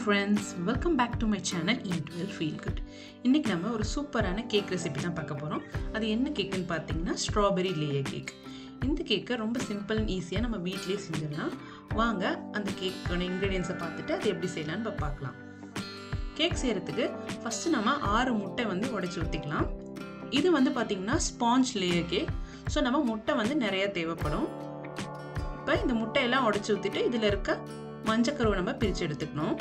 friends welcome back to my channel eat well feel good இன்றைக்கி நம்ம ஒரு சூப்பரான கேக் ரெசிபி தான் பார்க்க போகிறோம் அது என்ன கேக்குன்னு பார்த்தீங்கன்னா ஸ்ட்ராபெரி லேயர் கேக் இந்த கேக்கை ரொம்ப சிம்பிள் அண்ட் ஈஸியாக நம்ம வீட்லேயே செஞ்சிடலாம் வாங்க அந்த கேக்கான இன்க்ரீடியன்ஸை பார்த்துட்டு அது எப்படி செய்யலான்னு நம்ம பார்க்கலாம் கேக் செய்கிறதுக்கு ஃபஸ்ட்டு நம்ம ஆறு முட்டை வந்து உடச்சி ஊற்றிக்கலாம் இது வந்து பார்த்திங்கன்னா ஸ்பாஞ்ச் லேயர் கேக் ஸோ நம்ம முட்டை வந்து நிறைய தேவைப்படும் இப்போ இந்த முட்டையெல்லாம் உடச்சி ஊற்றிட்டு இதில் இருக்க மஞ்சக்கருவை நம்ம பிரித்து எடுத்துக்கணும்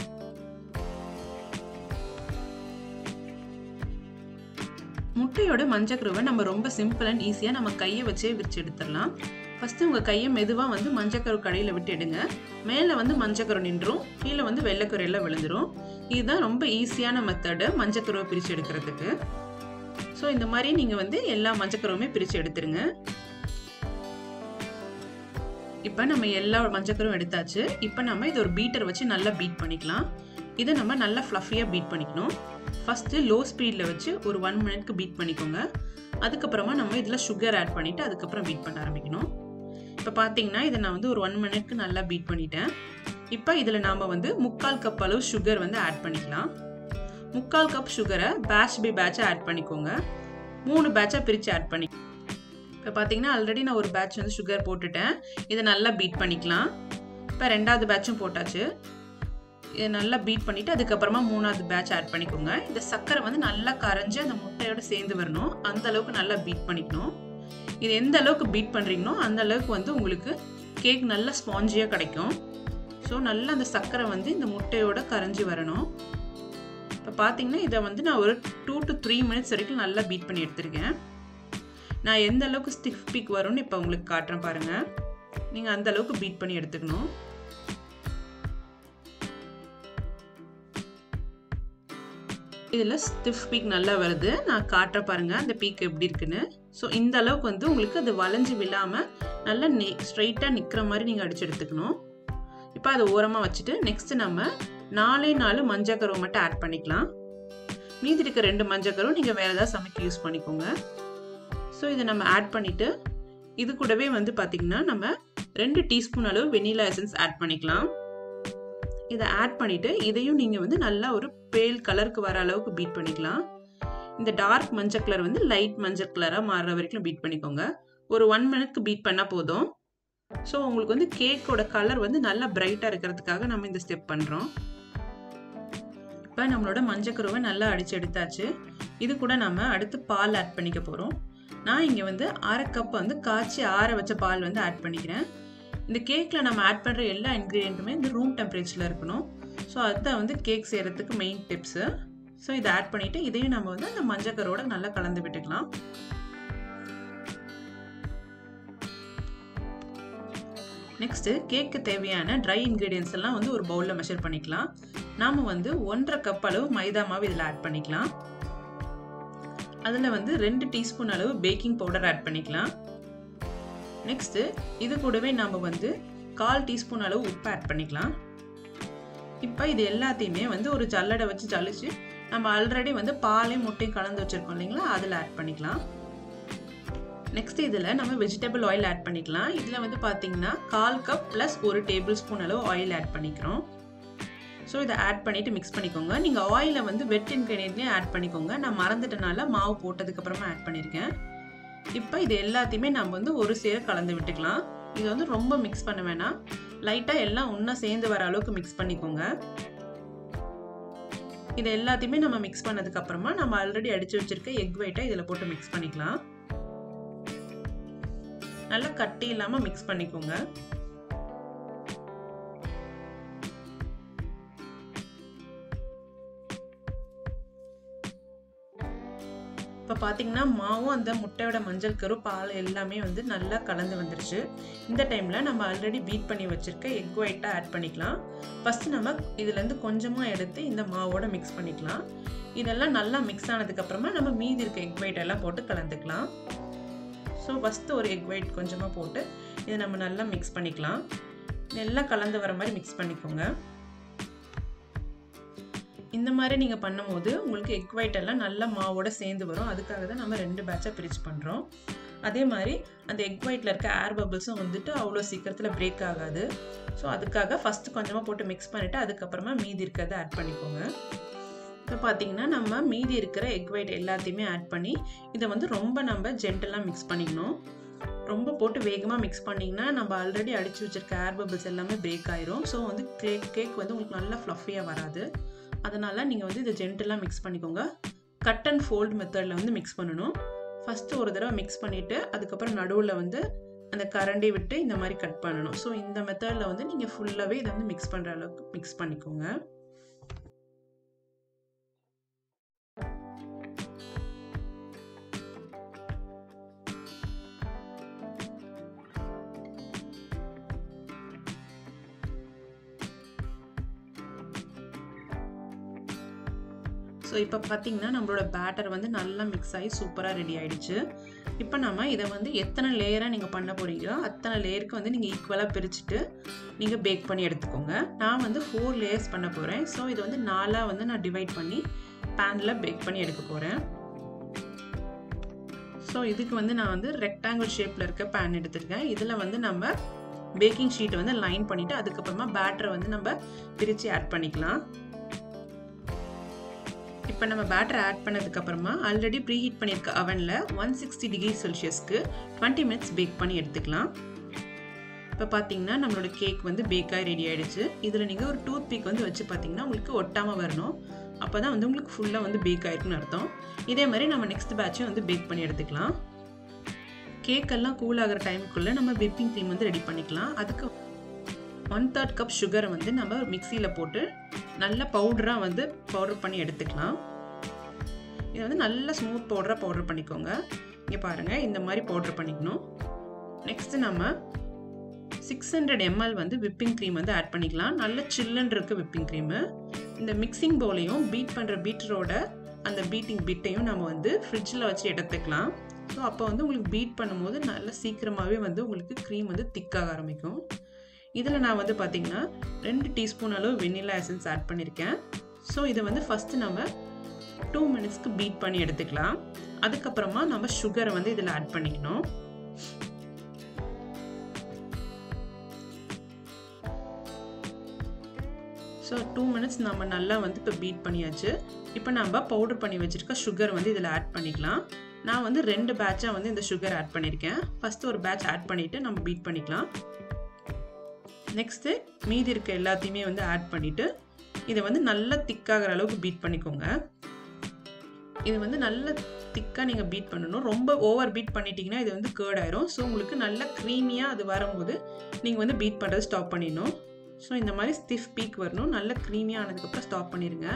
முட்டையோட மஞ்சக்கருவை நம்ம ரொம்ப சிம்பிள் அண்ட் ஈஸியாக நம்ம கையை வச்சே விரிச்சு எடுத்துடலாம் ஃபஸ்ட்டு உங்கள் கையை மெதுவாக வந்து மஞ்சக்கரு கடையில் விட்டு எடுங்க மேலே வந்து மஞ்சக்கரு நின்றும் கீழே வந்து வெள்ளைக்கரு எல்லாம் விழுந்துடும் இதுதான் ரொம்ப ஈஸியான மெத்தடு மஞ்சக்கருவை பிரித்து எடுக்கிறதுக்கு ஸோ இந்த மாதிரி நீங்கள் வந்து எல்லா மஞ்சக்கருவுமே பிரித்து எடுத்துருங்க இப்போ நம்ம எல்லா மஞ்சக்கரும் எடுத்தாச்சு இப்போ நம்ம இது ஒரு பீட்டர் வச்சு நல்லா பீட் பண்ணிக்கலாம் இதை நம்ம நல்லா ஃப்ளஃபியாக பீட் பண்ணிக்கணும் ஃபஸ்ட்டு லோ ஸ்பீடில் வச்சு ஒரு ஒன் மினிட்க்கு பீட் பண்ணிக்கோங்க அதுக்கப்புறமா நம்ம இதில் சுகர் ஆட் பண்ணிவிட்டு அதுக்கப்புறம் பீட் பண்ண ஆரம்பிக்கணும் இப்போ பார்த்தீங்கன்னா இதை நான் வந்து ஒரு ஒன் மினிட்க்கு நல்லா பீட் பண்ணிட்டேன் இப்போ இதில் நாம் வந்து முக்கால் கப் அளவு சுகர் வந்து ஆட் பண்ணிக்கலாம் முக்கால் கப் சுகரை பேட்ச் பை பேட்சாக ஆட் பண்ணிக்கோங்க மூணு பேட்சாக பிரித்து ஆட் பண்ணி இப்போ பார்த்தீங்கன்னா ஆல்ரெடி நான் ஒரு பேட்ச் வந்து சுகர் போட்டுட்டேன் இதை நல்லா பீட் பண்ணிக்கலாம் இப்போ ரெண்டாவது பேட்சும் போட்டாச்சு இதை நல்லா பீட் பண்ணிவிட்டு அதுக்கப்புறமா மூணாவது பேட்ச் ஆட் பண்ணிக்கோங்க இந்த சர்க்கரை வந்து நல்லா கரைஞ்சி அந்த முட்டையோட சேர்ந்து வரணும் அந்த அளவுக்கு நல்லா பீட் பண்ணிக்கணும் இது எந்த அளவுக்கு பீட் பண்ணுறீங்களோ அந்த அளவுக்கு வந்து உங்களுக்கு கேக் நல்லா ஸ்பாஞ்சியாக கிடைக்கும் ஸோ நல்லா அந்த சர்க்கரை வந்து இந்த முட்டையோட கரைஞ்சி வரணும் இப்போ பார்த்தீங்கன்னா இதை வந்து நான் ஒரு டூ டு த்ரீ மினிட்ஸ் வரைக்கும் நல்லா பீட் பண்ணி எடுத்திருக்கேன் நான் எந்த அளவுக்கு ஸ்டிஃப் பீக் வரும்னு இப்போ உங்களுக்கு காட்டுறேன் பாருங்கள் நீங்கள் அந்த அளவுக்கு பீட் பண்ணி எடுத்துக்கணும் இதில் ஸ்டிஃப் பீக் நல்லா வருது நான் காட்டுற பாருங்க அந்த பீக் எப்படி இருக்குன்னு ஸோ இந்த அளவுக்கு வந்து உங்களுக்கு அது வளைஞ்சு விழாமல் நல்லா நெ ஸ்ட்ரைட்டாக நிற்கிற மாதிரி நீங்கள் அடிச்சு எடுத்துக்கணும் இப்போ அதை ஓரமாக வச்சுட்டு நெக்ஸ்ட் நம்ம நாலே நாலு மஞ்சக்கருவை மட்டும் ஆட் பண்ணிக்கலாம் மீதி இருக்க ரெண்டு மஞ்சக்கரும் நீங்கள் வேறு ஏதாவது சமைக்க யூஸ் பண்ணிக்கோங்க ஸோ இதை நம்ம ஆட் பண்ணிவிட்டு இது கூடவே வந்து பார்த்திங்கன்னா நம்ம ரெண்டு டீஸ்பூன் அளவு வெனிலா எசன்ஸ் ஆட் பண்ணிக்கலாம் இதை ஆட் பண்ணிவிட்டு இதையும் நீங்கள் வந்து நல்லா ஒரு பேல் கலருக்கு வர அளவுக்கு பீட் பண்ணிக்கலாம் இந்த டார்க் மஞ்சள் கலர் வந்து லைட் மஞ்சள் கலராக மாறுற வரைக்கும் பீட் பண்ணிக்கோங்க ஒரு ஒன் மினிட்க்கு பீட் பண்ணால் போதும் ஸோ உங்களுக்கு வந்து கேக்கோட கலர் வந்து நல்லா பிரைட்டாக இருக்கிறதுக்காக நம்ம இந்த ஸ்டெப் பண்ணுறோம் இப்போ நம்மளோட மஞ்சக்கருவை நல்லா அடித்து எடுத்தாச்சு இது கூட நம்ம அடுத்து பால் ஆட் பண்ணிக்க போகிறோம் நான் இங்கே வந்து அரை கப் வந்து காய்ச்சி ஆற வச்ச பால் வந்து ஆட் பண்ணிக்கிறேன் இந்த கேக்கில் நம்ம ஆட் பண்ணுற எல்லா இன்க்ரீடியண்ட்டுமே இந்த ரூம் டெம்பரேச்சரில் இருக்கணும் ஸோ அதுதான் வந்து கேக் செய்கிறதுக்கு மெயின் டிப்ஸு ஸோ இதை ஆட் பண்ணிவிட்டு இதையும் நம்ம வந்து அந்த மஞ்சக்கரோட நல்லா கலந்து விட்டுக்கலாம் நெக்ஸ்ட்டு கேக்கு தேவையான ட்ரை இன்க்ரீடியன்ஸ் எல்லாம் வந்து ஒரு பவுலில் மெஷர் பண்ணிக்கலாம் நாம் வந்து ஒன்றரை கப் அளவு மைதா மாவு இதில் ஆட் பண்ணிக்கலாம் அதில் வந்து ரெண்டு டீஸ்பூன் அளவு பேக்கிங் பவுடர் ஆட் பண்ணிக்கலாம் நெக்ஸ்ட்டு இது கூடவே நாம் வந்து கால் டீஸ்பூன் அளவு உப்பு ஆட் பண்ணிக்கலாம் இப்போ இது எல்லாத்தையுமே வந்து ஒரு ஜல்லடை வச்சு ஜலிச்சு நம்ம ஆல்ரெடி வந்து பாலையும் முட்டையும் கலந்து வச்சுருக்கோம் இல்லைங்களா அதில் ஆட் பண்ணிக்கலாம் நெக்ஸ்ட் இதில் நம்ம வெஜிடபிள் ஆயில் ஆட் பண்ணிக்கலாம் இதில் வந்து பார்த்தீங்கன்னா கால் கப் ப்ளஸ் ஒரு டேபிள் ஸ்பூன் அளவு ஆயில் ஆட் பண்ணிக்கிறோம் ஸோ இதை ஆட் பண்ணிவிட்டு மிக்ஸ் பண்ணிக்கோங்க நீங்கள் ஆயிலை வந்து வெட் இன்க்ரீடியன்ட்லேயும் ஆட் பண்ணிக்கோங்க நான் மறந்துட்டனால மாவு போட்டதுக்கப்புறமா ஆட் பண்ணியிருக்கேன் இப்போ இது எல்லாத்தையுமே நம்ம வந்து ஒரு சேர கலந்து விட்டுக்கலாம் இது வந்து ரொம்ப மிக்ஸ் பண்ண வேணாம் லைட்டாக எல்லாம் ஒன்றா சேர்ந்து வர அளவுக்கு மிக்ஸ் பண்ணிக்கோங்க இது எல்லாத்தையுமே நம்ம மிக்ஸ் பண்ணதுக்கப்புறமா நம்ம ஆல்ரெடி அடித்து வச்சுருக்க எக் ஒயிட்டை இதில் போட்டு மிக்ஸ் பண்ணிக்கலாம் நல்லா கட்டி இல்லாமல் மிக்ஸ் பண்ணிக்கோங்க இப்போ பார்த்தீங்கன்னா மாவும் அந்த முட்டையோட மஞ்சள் கரு பால் எல்லாமே வந்து நல்லா கலந்து வந்துருச்சு இந்த டைமில் நம்ம ஆல்ரெடி பீட் பண்ணி வச்சுருக்க எக் ஒயிட்டாக ஆட் பண்ணிக்கலாம் ஃபஸ்ட்டு நம்ம இதுலேருந்து கொஞ்சமாக எடுத்து இந்த மாவோட மிக்ஸ் பண்ணிக்கலாம் இதெல்லாம் நல்லா மிக்ஸ் ஆனதுக்கப்புறமா நம்ம மீதி இருக்க எக் ஒயிட் எல்லாம் போட்டு கலந்துக்கலாம் ஸோ ஃபஸ்ட்டு ஒரு எக் ஒயிட் கொஞ்சமாக போட்டு இதை நம்ம நல்லா மிக்ஸ் பண்ணிக்கலாம் எல்லாம் கலந்து வர மாதிரி மிக்ஸ் பண்ணிக்கோங்க இந்த மாதிரி நீங்கள் பண்ணும்போது உங்களுக்கு எக் ஒயிட் எல்லாம் நல்லா மாவோட சேர்ந்து வரும் அதுக்காக தான் நம்ம ரெண்டு பேட்சாக பிரித்து பண்ணுறோம் அதே மாதிரி அந்த எக் ஒயிட்டில் இருக்க ஏர் பபிள்ஸும் வந்துட்டு அவ்வளோ சீக்கிரத்தில் பிரேக் ஆகாது ஸோ அதுக்காக ஃபஸ்ட்டு கொஞ்சமாக போட்டு மிக்ஸ் பண்ணிவிட்டு அதுக்கப்புறமா மீதி இருக்கிறத ஆட் பண்ணிக்கோங்க இப்போ பார்த்தீங்கன்னா நம்ம மீதி இருக்கிற எக் ஒயிட் எல்லாத்தையுமே ஆட் பண்ணி இதை வந்து ரொம்ப நம்ம ஜென்டலாக மிக்ஸ் பண்ணிக்கணும் ரொம்ப போட்டு வேகமாக மிக்ஸ் பண்ணிங்கன்னா நம்ம ஆல்ரெடி அடித்து வச்சிருக்க ஏர் பபிள்ஸ் எல்லாமே பிரேக் ஆயிரும் ஸோ வந்து கேக் கேக் வந்து உங்களுக்கு நல்லா ஃப்ளஃபியாக வராது அதனால் நீங்கள் வந்து இதை ஜென்டலாக மிக்ஸ் பண்ணிக்கோங்க கட் அண்ட் ஃபோல்ட் மெத்தடில் வந்து மிக்ஸ் பண்ணணும் ஃபஸ்ட்டு ஒரு தடவை மிக்ஸ் பண்ணிவிட்டு அதுக்கப்புறம் நடுவில் வந்து அந்த கரண்டி விட்டு இந்த மாதிரி கட் பண்ணணும் ஸோ இந்த மெத்தடில் வந்து நீங்கள் ஃபுல்லாகவே இதை வந்து மிக்ஸ் பண்ணுற அளவுக்கு மிக்ஸ் பண்ணிக்கோங்க ஸோ இப்போ பார்த்தீங்கன்னா நம்மளோட பேட்டர் வந்து நல்லா மிக்ஸ் ஆகி சூப்பராக ரெடி ஆயிடுச்சு இப்போ நம்ம இதை வந்து எத்தனை லேயராக நீங்கள் பண்ண போகிறீங்களோ அத்தனை லேயருக்கு வந்து நீங்கள் ஈக்குவலாக பிரிச்சுட்டு நீங்கள் பேக் பண்ணி எடுத்துக்கோங்க நான் வந்து ஃபோர் லேயர்ஸ் பண்ண போகிறேன் ஸோ இதை வந்து நாலாக வந்து நான் டிவைட் பண்ணி பேனில் பேக் பண்ணி எடுக்க போகிறேன் ஸோ இதுக்கு வந்து நான் வந்து ரெக்டாங்கிள் ஷேப்பில் இருக்க பேன் எடுத்திருக்கேன் இதில் வந்து நம்ம பேக்கிங் ஷீட்டை வந்து லைன் பண்ணிவிட்டு அதுக்கப்புறமா பேட்டரை வந்து நம்ம பிரித்து ஆட் பண்ணிக்கலாம் இப்போ நம்ம பேட்டர் ஆட் பண்ணதுக்கப்புறமா ஆல்ரெடி ப்ரீ ஹீட் பண்ணியிருக்க அவனில் ஒன் சிக்ஸ்டி டிகிரி செல்சியஸ்க்கு டுவெண்ட்டி மினிட்ஸ் பேக் பண்ணி எடுத்துக்கலாம் இப்போ பார்த்தீங்கன்னா நம்மளோட கேக் வந்து பேக்காக ரெடி ஆகிடுச்சு இதில் நீங்கள் ஒரு டூத் பீக் வந்து வச்சு பார்த்தீங்கன்னா உங்களுக்கு ஒட்டாமல் வரணும் அப்போ தான் வந்து உங்களுக்கு ஃபுல்லாக வந்து பேக் ஆயிருக்குன்னு அர்த்தம் இதே மாதிரி நம்ம நெக்ஸ்ட் பேட்சும் வந்து பேக் பண்ணி எடுத்துக்கலாம் கேக்கெல்லாம் கூல் ஆகிற டைமுக்குள்ளே நம்ம விப்பிங் க்ரீம் வந்து ரெடி பண்ணிக்கலாம் அதுக்கு ஒன் தேர்ட் கப் சுகரை வந்து நம்ம மிக்சியில் போட்டு நல்ல பவுடராக வந்து பவுடர் பண்ணி எடுத்துக்கலாம் இதை வந்து நல்ல ஸ்மூத் பவுடராக பவுடர் பண்ணிக்கோங்க இங்கே பாருங்கள் இந்த மாதிரி பவுடர் பண்ணிக்கணும் நெக்ஸ்ட்டு நம்ம சிக்ஸ் ஹண்ட்ரட் எம்எல் வந்து விப்பிங் க்ரீம் வந்து ஆட் பண்ணிக்கலாம் நல்ல சில்லுன்னு இருக்க விப்பிங் க்ரீமு இந்த மிக்சிங் பவுலையும் பீட் பண்ணுற பீட்டரோட அந்த பீட்டிங் பீட்டையும் நம்ம வந்து ஃப்ரிட்ஜில் வச்சு எடுத்துக்கலாம் ஸோ அப்போ வந்து உங்களுக்கு பீட் பண்ணும்போது நல்ல சீக்கிரமாகவே வந்து உங்களுக்கு க்ரீம் வந்து திக்காக ஆரம்பிக்கும் இதில் நான் வந்து பார்த்திங்கன்னா ரெண்டு டீஸ்பூன் அளவு வெனிலா எசன்ஸ் ஆட் பண்ணியிருக்கேன் ஸோ இதை வந்து ஃபஸ்ட்டு நம்ம டூ மினிட்ஸ்க்கு பீட் பண்ணி எடுத்துக்கலாம் அதுக்கப்புறமா நம்ம சுகரை வந்து இதில் ஆட் பண்ணிக்கணும் ஸோ டூ மினிட்ஸ் நம்ம நல்லா வந்து இப்போ பீட் பண்ணியாச்சு இப்போ நம்ம பவுடர் பண்ணி வச்சுருக்க சுகர் வந்து இதில் ஆட் பண்ணிக்கலாம் நான் வந்து ரெண்டு பேட்சாக வந்து இந்த சுகர் ஆட் பண்ணியிருக்கேன் ஃபஸ்ட்டு ஒரு பேட்ச் ஆட் பண்ணிவிட்டு நம்ம பீட் பண்ணிக்கலாம் நெக்ஸ்ட்டு மீதி இருக்க எல்லாத்தையுமே வந்து ஆட் பண்ணிவிட்டு இதை வந்து நல்லா திக்காகிற அளவுக்கு பீட் பண்ணிக்கோங்க இது வந்து நல்ல திக்காக நீங்கள் பீட் பண்ணணும் ரொம்ப ஓவர் பீட் பண்ணிட்டீங்கன்னா இது வந்து கேர்ட் ஆயிரும் ஸோ உங்களுக்கு நல்ல க்ரீமியாக அது வரும்போது நீங்கள் வந்து பீட் பண்ணுறது ஸ்டாப் பண்ணிடணும் ஸோ இந்த மாதிரி ஸ்டிஃப் பீக் வரணும் நல்ல க்ரீமியாக ஆனதுக்கப்புறம் ஸ்டாப் பண்ணிடுங்க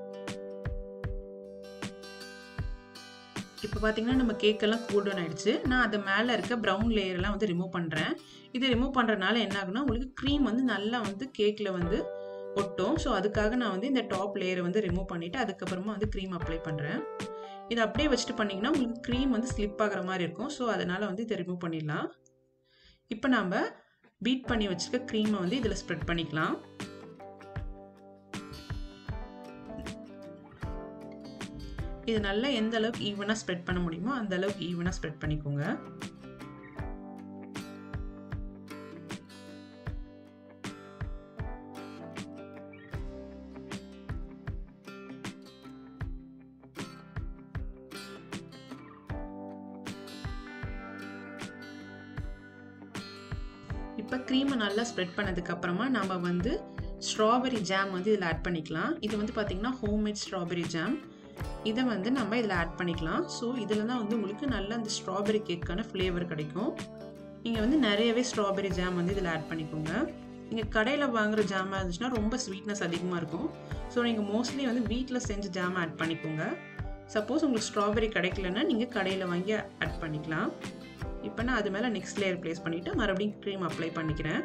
இப்போ பார்த்தீங்கன்னா நம்ம கேக்கெல்லாம் கூல் டவுன் ஆயிடுச்சு நான் அது மேலே இருக்க ப்ரௌன் லேயர்லாம் வந்து ரிமூவ் பண்ணுறேன் இது ரிமூவ் பண்ணுறதுனால என்ன ஆகுனா உங்களுக்கு க்ரீம் வந்து நல்லா வந்து கேக்கில் வந்து ஒட்டும் ஸோ அதுக்காக நான் வந்து இந்த டாப் லேயரை வந்து ரிமூவ் பண்ணிவிட்டு அதுக்கப்புறமா வந்து க்ரீம் அப்ளை பண்ணுறேன் இதை அப்படியே வச்சுட்டு பண்ணிங்கன்னா உங்களுக்கு க்ரீம் வந்து ஸ்லிப் ஆகிற மாதிரி இருக்கும் ஸோ அதனால் வந்து இதை ரிமூவ் பண்ணிடலாம் இப்போ நம்ம பீட் பண்ணி வச்சுருக்க க்ரீமை வந்து இதில் ஸ்ப்ரெட் பண்ணிக்கலாம் இது நல்லா எந்த அளவுக்கு ஈவனாக ஸ்ப்ரெட் பண்ண முடியுமோ அந்த அளவுக்கு ஈவனாக ஸ்ப்ரெட் பண்ணிக்கோங்க இப்போ க்ரீமை நல்லா ஸ்ப்ரெட் பண்ணதுக்கப்புறமா நம்ம வந்து ஸ்ட்ராபெரி ஜாம் வந்து இதில் ஆட் பண்ணிக்கலாம் இது வந்து பார்த்திங்கன்னா ஹோம்மேட் ஸ்ட்ராபெரி ஜாம் இதை வந்து நம்ம இதில் ஆட் பண்ணிக்கலாம் ஸோ இதில் தான் வந்து உங்களுக்கு நல்ல அந்த ஸ்ட்ராபெரி கேக்கான ஃப்ளேவர் கிடைக்கும் நீங்கள் வந்து நிறையவே ஸ்ட்ராபெரி ஜாம் வந்து இதில் ஆட் பண்ணிக்கோங்க நீங்கள் கடையில் வாங்குகிற ஜாமாக இருந்துச்சுன்னா ரொம்ப ஸ்வீட்னஸ் அதிகமாக இருக்கும் ஸோ நீங்கள் மோஸ்ட்லி வந்து வீட்டில் செஞ்ச ஜாம் ஆட் பண்ணிக்கோங்க சப்போஸ் உங்களுக்கு ஸ்ட்ராபெரி கிடைக்கலன்னா நீங்கள் கடையில் வாங்கி ஆட் பண்ணிக்கலாம் இப்போ நான் அது மேலே நெக்ஸ்ட் லேயர் ப்ளேஸ் பண்ணிவிட்டு மறுபடியும் க்ரீம் அப்ளை பண்ணிக்கிறேன்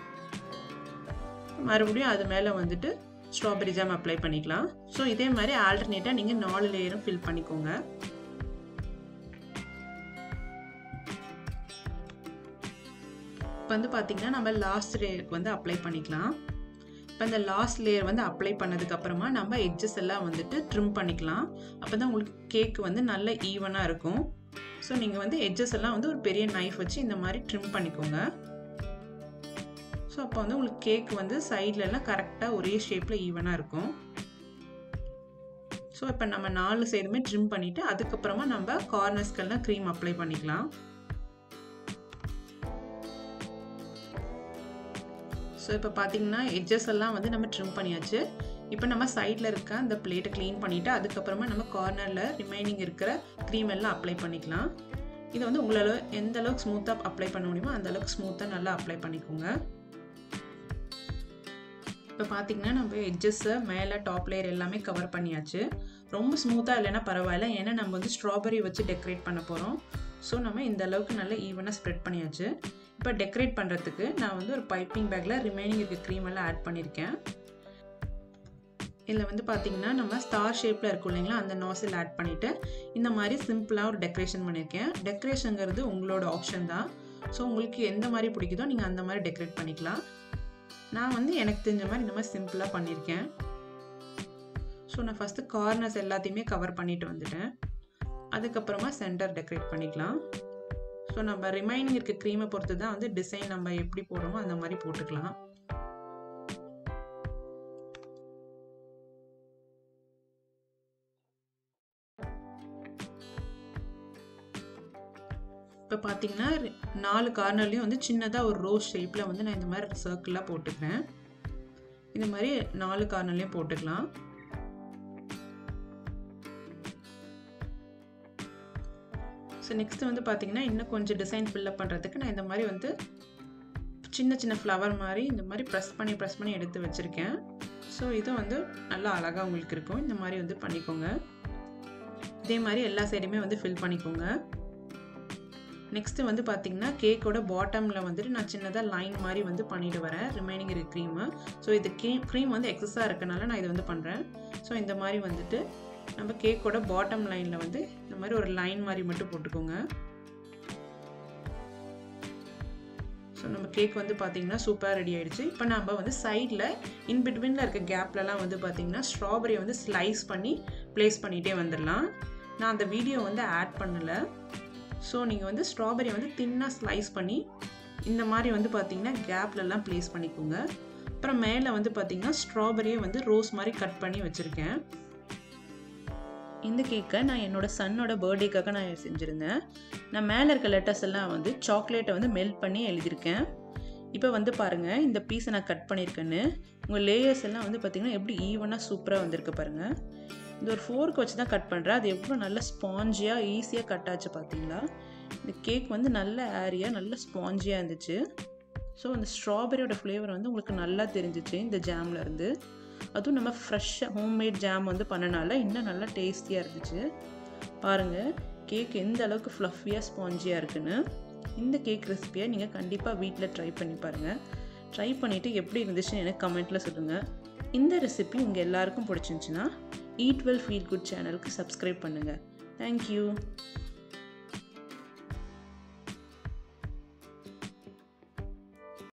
மறுபடியும் அது மேலே வந்துட்டு ஸ்ட்ராபெரி ஜாம் அப்ளை பண்ணிக்கலாம் ஸோ இதே மாதிரி ஆல்டர்னேட்டாக நீங்கள் நாலு லேயரும் ஃபில் பண்ணிக்கோங்க இப்போ வந்து பார்த்திங்கன்னா நம்ம லாஸ்ட் லேயருக்கு வந்து அப்ளை பண்ணிக்கலாம் இப்போ இந்த லாஸ்ட் லேயர் வந்து அப்ளை பண்ணதுக்கப்புறமா நம்ம எட்ஜஸ் எல்லாம் வந்துட்டு ட்ரிம் பண்ணிக்கலாம் அப்போ தான் உங்களுக்கு கேக் வந்து நல்ல ஈவனாக இருக்கும் ஸோ நீங்கள் வந்து எட்ஜஸ் எல்லாம் வந்து ஒரு பெரிய நைஃப் வச்சு இந்த மாதிரி ட்ரிம் பண்ணிக்கோங்க ஸோ அப்போ வந்து உங்களுக்கு கேக் வந்து சைட்லலாம் கரெக்டாக ஒரே ஷேப்பில் ஈவனாக இருக்கும் ஸோ இப்போ நம்ம நாலு சைடுமே ட்ரிம் பண்ணிவிட்டு அதுக்கப்புறமா நம்ம கார்னர்ஸ்க்கெல்லாம் க்ரீம் அப்ளை பண்ணிக்கலாம் ஸோ இப்போ பார்த்தீங்கன்னா எட்ஜஸ் எல்லாம் வந்து நம்ம ட்ரிம் பண்ணியாச்சு இப்போ நம்ம சைடில் இருக்க அந்த பிளேட்டை க்ளீன் பண்ணிவிட்டு அதுக்கப்புறமா நம்ம கார்னரில் ரிமைனிங் இருக்கிற க்ரீம் எல்லாம் அப்ளை பண்ணிக்கலாம் இதை வந்து உங்களால் எந்த அளவுக்கு ஸ்மூத்தாக அப்ளை பண்ண முடியுமோ அந்த அளவுக்கு ஸ்மூத்தாக நல்லா அப்ளை பண்ணிக்கோங்க இப்போ பார்த்தீங்கன்னா நம்ம எட்ஜஸ்ஸை மேலே டாப் லேயர் எல்லாமே கவர் பண்ணியாச்சு ரொம்ப ஸ்மூத்தாக இல்லைன்னா பரவாயில்ல ஏன்னா நம்ம வந்து ஸ்ட்ராபெரி வச்சு டெக்கரேட் பண்ண போகிறோம் ஸோ நம்ம இந்த அளவுக்கு நல்லா ஈவனாக ஸ்ப்ரெட் பண்ணியாச்சு இப்போ டெக்கரேட் பண்ணுறதுக்கு நான் வந்து ஒரு பைப்பிங் பேக்கில் ரிமைனிங் இருக்க க்ரீம் எல்லாம் ஆட் பண்ணியிருக்கேன் இதில் வந்து பார்த்திங்கன்னா நம்ம ஸ்டார் ஷேப்பில் இருக்கும் இல்லைங்களா அந்த நாசில் ஆட் பண்ணிவிட்டு இந்த மாதிரி சிம்பிளாக ஒரு டெக்கரேஷன் பண்ணியிருக்கேன் டெக்கரேஷனுங்கிறது உங்களோட ஆப்ஷன் தான் ஸோ உங்களுக்கு எந்த மாதிரி பிடிக்குதோ நீங்கள் அந்த மாதிரி டெக்கரேட் பண்ணிக்கலாம் நான் வந்து எனக்கு தெரிஞ்ச மாதிரி இந்த மாதிரி சிம்பிளாக பண்ணியிருக்கேன் ஸோ நான் ஃபஸ்ட்டு கார்னர்ஸ் எல்லாத்தையுமே கவர் பண்ணிட்டு வந்துட்டேன் அதுக்கப்புறமா சென்டர் டெக்கரேட் பண்ணிக்கலாம் ஸோ நம்ம ரிமைனிங் இருக்க க்ரீமை பொறுத்து தான் வந்து டிசைன் நம்ம எப்படி போடுறோமோ அந்த மாதிரி போட்டுக்கலாம் இப்போ பார்த்தீங்கன்னா நாலு கார்னர்லேயும் வந்து சின்னதாக ஒரு ரோஸ் ஷேப்பில் வந்து நான் இந்த மாதிரி சர்க்கிளாக போட்டுக்கிறேன் இந்த மாதிரி நாலு கார்னர்லேயும் போட்டுக்கலாம் ஸோ நெக்ஸ்ட் வந்து பார்த்தீங்கன்னா இன்னும் கொஞ்சம் டிசைன் ஃபில்லப் பண்ணுறதுக்கு நான் இந்த மாதிரி வந்து சின்ன சின்ன ஃப்ளவர் மாதிரி இந்த மாதிரி ப்ரெஸ் பண்ணி ப்ரெஸ் பண்ணி எடுத்து வச்சுருக்கேன் ஸோ இது வந்து நல்லா அழகாக உங்களுக்கு இருக்கும் இந்த மாதிரி வந்து பண்ணிக்கோங்க இதே மாதிரி எல்லா சைடுமே வந்து ஃபில் பண்ணிக்கோங்க நெக்ஸ்ட்டு வந்து பார்த்தீங்கன்னா கேக்கோட பாட்டமில் வந்துட்டு நான் சின்னதாக லைன் மாதிரி வந்து பண்ணிட்டு வரேன் ரிமைனிங் இருக்க க்ரீமு ஸோ இது க்ரீம் க்ரீம் வந்து எக்ஸஸாக இருக்கனால நான் இது வந்து பண்ணுறேன் ஸோ இந்த மாதிரி வந்துட்டு நம்ம கேக்கோட பாட்டம் லைனில் வந்து இந்த மாதிரி ஒரு லைன் மாதிரி மட்டும் போட்டுக்கோங்க ஸோ நம்ம கேக் வந்து பார்த்தீங்கன்னா சூப்பராக ரெடி ஆகிடுச்சு இப்போ நம்ம வந்து சைடில் இன் பிட்வீனில் இருக்க கேப்லலாம் வந்து பார்த்தீங்கன்னா ஸ்ட்ராபெரியை வந்து ஸ்லைஸ் பண்ணி ப்ளேஸ் பண்ணிகிட்டே வந்துடலாம் நான் அந்த வீடியோ வந்து ஆட் பண்ணலை ஸோ நீங்கள் வந்து ஸ்ட்ராபெரி வந்து தின்னாக ஸ்லைஸ் பண்ணி இந்த மாதிரி வந்து பார்த்தீங்கன்னா கேப்லலாம் ப்ளேஸ் பண்ணிக்கோங்க அப்புறம் மேலே வந்து பார்த்தீங்கன்னா ஸ்ட்ராபெரியை வந்து ரோஸ் மாதிரி கட் பண்ணி வச்சுருக்கேன் இந்த கேக்கை நான் என்னோடய சன்னோட பர்த்டேக்காக நான் செஞ்சுருந்தேன் நான் மேலே இருக்க லெட்டர்ஸ் எல்லாம் வந்து சாக்லேட்டை வந்து மெல்ட் பண்ணி எழுதியிருக்கேன் இப்போ வந்து பாருங்கள் இந்த பீஸை நான் கட் பண்ணியிருக்கேன்னு உங்கள் லேயர்ஸ் எல்லாம் வந்து பார்த்திங்கன்னா எப்படி ஈவனாக சூப்பராக வந்திருக்கு பாருங்கள் இந்த ஒரு ஃபோர்க் வச்சு தான் கட் பண்ணுறேன் அது எவ்வளோ நல்ல ஸ்பாஞ்சியாக ஈஸியாக கட் ஆச்சு பார்த்தீங்களா இந்த கேக் வந்து நல்ல ஏரியா நல்ல ஸ்பாஞ்சியாக இருந்துச்சு ஸோ அந்த ஸ்ட்ராபெரியோட ஃப்ளேவர் வந்து உங்களுக்கு நல்லா தெரிஞ்சிச்சு இந்த ஜாமில் இருந்து அதுவும் நம்ம ஃப்ரெஷ்ஷாக ஹோம்மேட் ஜாம் வந்து பண்ணனால இன்னும் நல்லா டேஸ்டியாக இருந்துச்சு பாருங்கள் கேக் எந்த அளவுக்கு ஃப்ளஃபியாக ஸ்பாஞ்சியாக இருக்குன்னு இந்த கேக் ரெசிபியை நீங்கள் கண்டிப்பாக வீட்டில் ட்ரை பண்ணி பாருங்கள் ட்ரை பண்ணிவிட்டு எப்படி இருந்துச்சுன்னு எனக்கு கமெண்ட்டில் சொல்லுங்கள் இந்த ரெசிபி உங்கள் எல்லாருக்கும் பிடிச்சிருந்துச்சின்னா ஈட் வெல் ஃபீல் குட் சேனலுக்கு சப்ஸ்கிரைப் பண்ணுங்கள் தேங்க்யூ